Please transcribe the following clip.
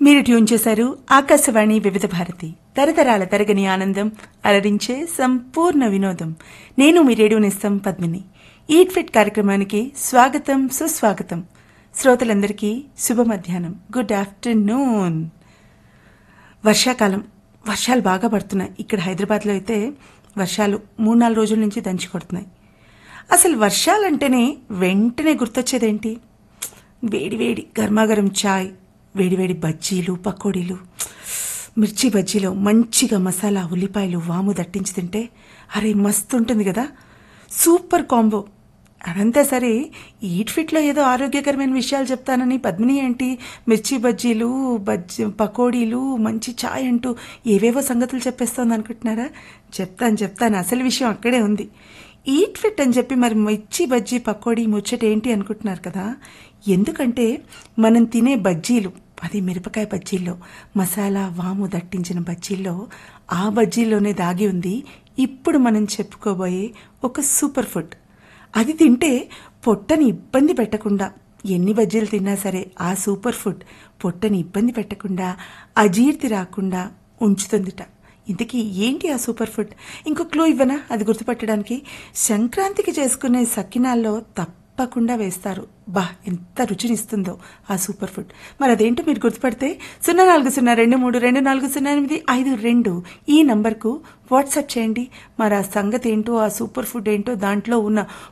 మీరు ట్యూన్ చేశారు ఆకాశవాణి వివిధ భారతి తరతరాల తరగని ఆనందం అలరించే సంపూర్ణ వినోదం నేను మీ రేడియో నిస్తం పద్మిని ఈట్ ఫిట్ కార్యక్రమానికి స్వాగతం సుస్వాగతం శ్రోతలందరికీ శుభ మధ్యాహ్నం గుడ్ ఆఫ్టర్నూన్ వర్షాకాలం వర్షాలు బాగా పడుతున్నాయి ఇక్కడ హైదరాబాద్లో అయితే వర్షాలు మూడు నాలుగు రోజుల నుంచి దంచి కొడుతున్నాయి అసలు వర్షాలంటేనే వెంటనే గుర్తొచ్చేదేంటి వేడి వేడి గర్మాగరం చాయ్ వేడి వేడి బజ్జీలు పకోడీలు మిర్చి బజ్జీలో మంచిగా మసాలా ఉల్లిపాయలు వాము దట్టించి తింటే అరే మస్తు ఉంటుంది కదా సూపర్ కాంబో అదంతా సరే ఈట్ ఫిట్లో ఏదో ఆరోగ్యకరమైన విషయాలు చెప్తానని పద్మిని ఏంటి మిర్చి బజ్జీలు బజ్జీ పకోడీలు మంచి చాయ్ అంటూ ఏవేవో సంగతులు చెప్పేస్తోంది అనుకుంటున్నారా చెప్తాను చెప్తాను అసలు విషయం అక్కడే ఉంది ఈట్ ఫిట్ అని చెప్పి మరి మిర్చి బజ్జీ పకోడీ ముచ్చట ఏంటి అనుకుంటున్నారు కదా ఎందుకంటే మనం తినే బజ్జీలు అది మిరపకాయ బజ్జీల్లో మసాలా వాము దట్టించిన బజ్జీల్లో ఆ బజ్జీల్లోనే దాగి ఉంది ఇప్పుడు మనం చెప్పుకోబోయే ఒక సూపర్ ఫుడ్ అది తింటే పొట్టని ఇబ్బంది పెట్టకుండా ఎన్ని బజ్జీలు తిన్నా సరే ఆ సూపర్ ఫుడ్ పొట్టని ఇబ్బంది పెట్టకుండా అజీర్తి రాకుండా ఉంచుతుందిట ఇంతకీ ఏంటి ఆ సూపర్ ఫుడ్ ఇంకో క్లూ ఇవ్వనా అది గుర్తుపట్టడానికి సంక్రాంతికి చేసుకునే సకినాల్లో తప్పకుండా వేస్తారు బా ఎంత రుచినిస్తుందో ఆ సూపర్ ఫుడ్ మరి అదేంటో మీరు గుర్తుపడితే సున్నా నాలుగు సున్నా రెండు మూడు రెండు నాలుగు సున్నా ఎనిమిది ఐదు రెండు ఈ నంబర్కు వాట్సాప్ చేయండి మరి ఆ సంగతి ఏంటో ఆ సూపర్ ఫుడ్ ఏంటో దాంట్లో ఉన్న